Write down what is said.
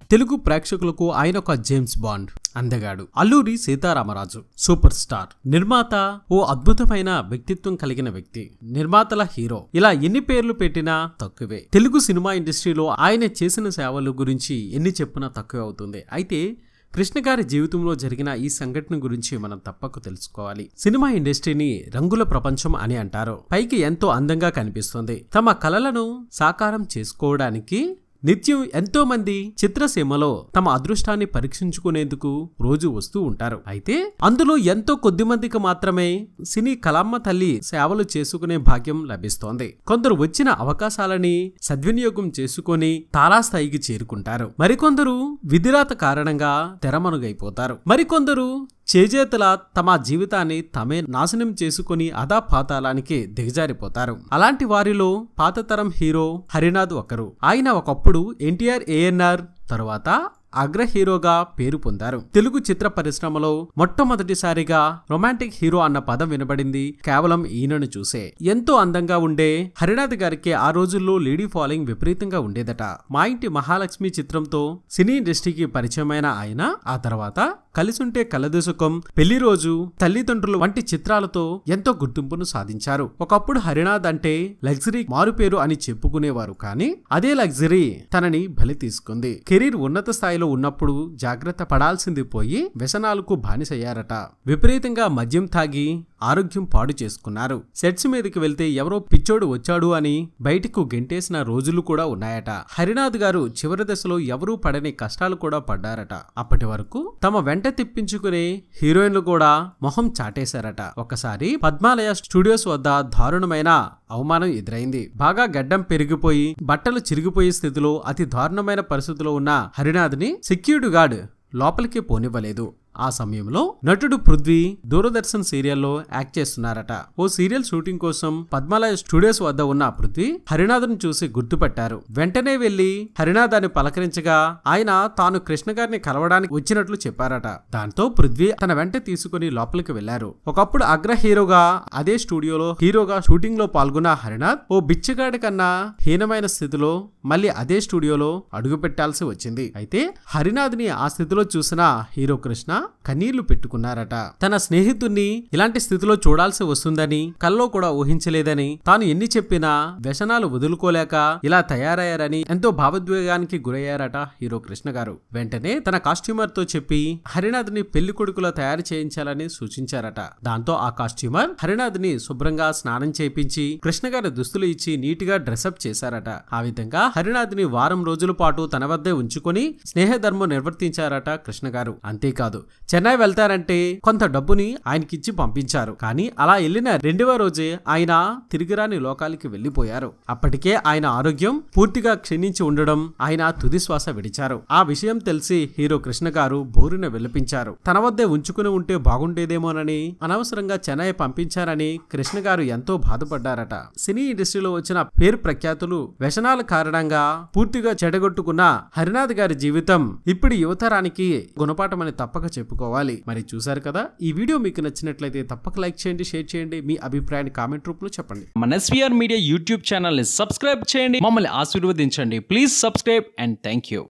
తెలుగు ప్రేక్షకులకు ఆయన ఒక జేమ్స్ బాండ్ అందగాడు అల్లూరి సీతారామరాజు సూపర్ స్టార్ నిర్మాత ఓ అద్భుతమైన వ్యక్తిత్వం కలిగిన వ్యక్తి నిర్మాతల హీరో ఇలా ఎన్ని పేర్లు పెట్టినా తక్కువే తెలుగు సినిమా ఇండస్ట్రీలో ఆయన చేసిన సేవల గురించి ఎన్ని చెప్పినా తక్కువే అవుతుంది అయితే కృష్ణ గారి జీవితంలో జరిగిన ఈ సంఘటన గురించి మనం తప్పక తెలుసుకోవాలి సినిమా ఇండస్ట్రీని రంగుల ప్రపంచం అని అంటారు పైకి ఎంతో అందంగా కనిపిస్తుంది తమ కలలను సాకారం చేసుకోవడానికి నిత్యం ఎంతో మంది చిత్రసీమలో తమ అదృష్టాన్ని పరీక్షించుకునేందుకు రోజు వస్తూ ఉంటారు అయితే అందులో ఎంతో కొద్ది మందికి మాత్రమే సినీ కళమ్మ తల్లి సేవలు చేసుకునే భాగ్యం లభిస్తోంది కొందరు వచ్చిన అవకాశాలని సద్వినియోగం చేసుకొని తారాస్థాయికి చేరుకుంటారు మరికొందరు విధిరాత కారణంగా తెరమనుగైపోతారు మరికొందరు చేజేతల తమ జీవితాన్ని తమే నాశనం చేసుకుని అదా పాతాళానికి దిగజారిపోతారు అలాంటి వారిలో పాతతరం హీరో హరినాథ్ ఒకరు ఆయన ఒకప్పుడు ఎన్టీఆర్ ఏఎన్ఆర్ తరువాత అగ్ర హీరోగా పేరు పొందారు తెలుగు చిత్ర పరిశ్రమలో మొట్టమొదటిసారిగా రొమాంటిక్ హీరో అన్న పదం వినబడింది కేవలం ఈయనను చూసే ఎంతో అందంగా ఉండే హరినాథ్ గారికి ఆ రోజుల్లో లేడీ ఫాలోయింగ్ విపరీతంగా ఉండేదట మా ఇంటి మహాలక్ష్మి చిత్రంతో సినీ ఇండస్ట్రీకి పరిచయమైన ఆయన ఆ తర్వాత కలిసుంటే కలదు సుఖం పెళ్లి రోజు తల్లిదండ్రులు వంటి చిత్రాలతో ఎంతో గుర్తింపును సాధించారు ఒకప్పుడు హరినాథ్ అంటే లగ్జరీ మారుపేరు అని చెప్పుకునేవారు కానీ అదే లగ్జరీ తనని బలి తీసుకుంది కెరీర్ ఉన్నత స్థాయిలో ఉన్నప్పుడు జాగ్రత్త పడాల్సింది పోయి వ్యసనాలకు బానిసయ్యారట విపరీతంగా మద్యం తాగి ఆరోగ్యం పాడు చేసుకున్నారు సెట్స్ మీదకి వెళ్తే ఎవరో పిచ్చోడు వచ్చాడు అని బయటకు గెంటేసిన రోజులు కూడా ఉన్నాయట హరినాథ్ గారు చివరి దశలో ఎవరూ పడని కష్టాలు కూడా పడ్డారట అప్పటి వరకు తమ వెంట తెప్పించుకునే హీరోయిన్లు కూడా మొహం చాటేశారట ఒకసారి పద్మాలయ స్టూడియోస్ వద్ద దారుణమైన అవమానం ఎదురైంది బాగా గడ్డం పెరిగిపోయి బట్టలు చిరిగిపోయే స్థితిలో అతి దారుణమైన పరిస్థితిలో ఉన్న హరినాథ్ని సెక్యూరిటీ గార్డ్ లోపలికి పోనివ్వలేదు ఆ సమయంలో నటుడు పృథ్వీ దూరదర్శన్ సీరియల్లో యాక్ట్ చేస్తున్నారట ఓ సీరియల్ షూటింగ్ కోసం పద్మాలయ స్టూడియోస్ వద్ద ఉన్న పృథ్వీ హరినాథ్ను చూసి గుర్తుపట్టారు వెంటనే వెళ్లి హరినాథాన్ని పలకరించగా ఆయన తాను కృష్ణ గారిని కలవడానికి వచ్చినట్లు చెప్పారట దాంతో పృథ్వీ తన వెంట తీసుకుని లోపలికి వెళ్లారు ఒకప్పుడు అగ్ర హీరోగా అదే స్టూడియోలో హీరోగా షూటింగ్ లో పాల్గొన్న హరినాథ్ ఓ బిచ్చగాడి కన్నా హీనమైన స్థితిలో మళ్ళీ అదే స్టూడియోలో అడుగు పెట్టాల్సి వచ్చింది అయితే హరినాథ్ ని ఆ స్థితిలో చూసిన హీరో కృష్ణ కన్నీళ్లు పెట్టుకున్నారట తన స్నేహితుణ్ణి ఇలాంటి స్థితిలో చూడాల్సి వస్తుందని కల్లో కూడా ఊహించలేదని తాను ఎన్ని చెప్పినా వ్యసనాలు వదులుకోలేక ఇలా తయారయ్యారని ఎంతో భావోద్వేగానికి గురయ్యారట హీరో కృష్ణ గారు వెంటనే తన కాస్ట్యూమర్ తో చెప్పి హరినాథ్ ని పెళ్లి కొడుకులో తయారు చేయించాలని సూచించారట దాంతో ఆ కాస్ట్యూమర్ హరినాథ్ ని శుభ్రంగా స్నానం చేయించి కృష్ణ గారి దుస్తులు ఇచ్చి నీట్ గా డ్రెస్అప్ చేశారట ఆ విధంగా హరినాథ్ ని వారం రోజుల పాటు తన వద్దే ఉంచుకొని స్నేహధర్మం నిర్వర్తించారట కృష్ణ గారు అంతేకాదు చెన్నై వెళ్తారంటే కొంత డబ్బుని ఆయనకిచ్చి పంపించారు కానీ అలా వెళ్లిన రెండవ రోజే ఆయన తిరిగిరాని లోకాలకి వెళ్లిపోయారు అప్పటికే ఆయన ఆరోగ్యం పూర్తిగా క్షీణించి ఉండడం ఆయన తుది శ్వాస విడిచారు ఆ విషయం తెలిసి హీరో కృష్ణ గారు బోరున విలపించారు తన వద్దే ఉంచుకుని ఉంటే బాగుండేదేమోనని అనవసరంగా చెన్నై పంపించారని కృష్ణ గారు ఎంతో బాధపడ్డారట సినీ ఇండస్ట్రీలో వచ్చిన పేరు ప్రఖ్యాతులు వ్యసనాల కారణంగా పూర్తిగా చెడగొట్టుకున్న హరినాథ్ గారి జీవితం ఇప్పుడు యువతరానికి గుణపాఠమని తప్పక చెప్పుకోవాలి మరి చూసారు కదా ఈ వీడియో మీకు నచ్చినట్లయితే తప్పక లైక్ చేయండి షేర్ చేయండి మీ అభిప్రాయాన్ని కామెంట్ రూపంలో చెప్పండి మన ఎస్వీఆర్ మీడియా యూట్యూబ్ ఛానల్ని సబ్స్క్రైబ్ చేయండి మమ్మల్ని ఆశీర్వదించండి please subscribe and thank you